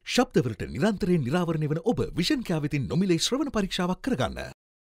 ශබ්දවලට නිරන්තරයෙන් නිරාවරණය වන ඔබ විෂන් කෑවිතින් නොමිලේ ශ්‍රවණ පරීක්ෂාවක් කරගන්න.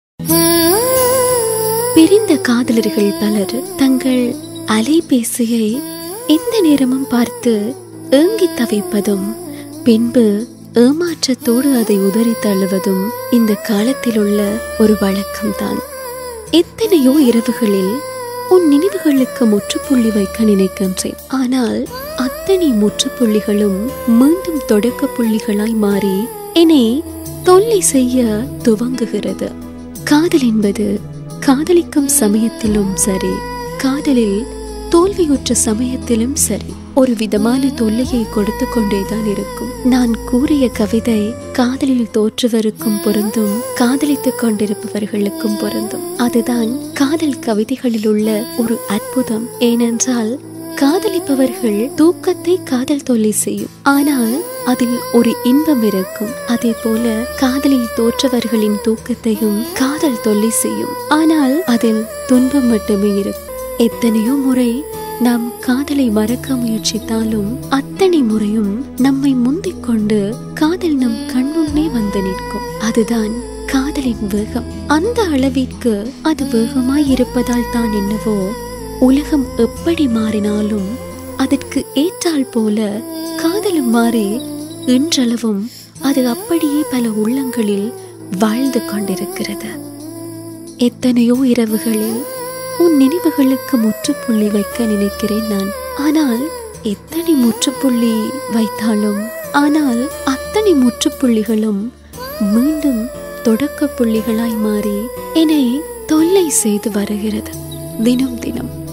பிரிந்த காதலர்கள் பலர் தங்கள் அலைபேசியை எந்த நேரமும் பார்த்து ஏங்கித் தவிப்பதும் பின்பு ஏமாற்றத்தோடு அதை உதறி தள்ளுவதும் இந்த காலத்தில் உள்ள ஒரு வழக்கம்தான் எத்தனையோ இரவுகளில் உன் நினைவுகளுக்கு முற்றுப்புள்ளி வைக்க நினைக்கின்றேன் ஆனால் அத்தனை முற்றுப்புள்ளிகளும் மீண்டும் தொடக்க புள்ளிகளாய் மாறி என்னை தொல்லை செய்ய துவங்குகிறது காதல் என்பது காதலிக்கும் சமயத்திலும் சரி காதலில் தோல்வியுற்ற சமயத்திலும் சரி ஒரு விதமான தொல்லையை கொடுத்து கொண்டேதான் இருக்கும் நான் கூறிய கவிதை காதலில் தோற்றுவருக்கும் பொருந்தும் காதலித்துக் கொண்டிருப்பவர்களுக்கும் பொருந்தும் அதுதான் காதல் கவிதைகளில் உள்ள ஒரு அற்புதம் ஏனென்றால் காதலிப்பவர்கள் தூக்கத்தை காதல் தொல்லை செய்யும் ஆனால் அதில் ஒரு இன்பம் இருக்கும் அதே போல காதலில் தோற்றவர்களின் தூக்கத்தையும் காதல் தொல்லை செய்யும் ஆனால் அதில் துன்பம் மட்டுமே இருக்கும் எத்தனையோ முறை நாம் காதலை மறக்க முயற்சித்தாலும் அத்தனை முறையும் நம்மை முந்திக் கொண்டு காதல் நம் கண்முன்னே வந்து நிற்கும் அதுதான் காதலின் வேகம் அந்த அளவிற்கு அது வேகமாய் இருப்பதால் தான் என்னவோ உலகம் எப்படி மாறினாலும் அதற்கு ஏற்றால் போல காதலும் மாறி இன்றளவும் அது அப்படியே பல உள்ளங்களில் வாழ்ந்து கொண்டிருக்கிறது எத்தனையோ இரவுகளில் உன் நினைவுகளுக்கு முற்றுப்புள்ளி வைக்க நினைக்கிறேன் நான் ஆனால் எத்தனை முற்றுப்புள்ளி வைத்தாலும் ஆனால் அத்தனை முற்றுப்புள்ளிகளும் மீண்டும் தொடக்க புள்ளிகளாய் மாறி என்னை தொல்லை செய்து வருகிறது தினம் தினம்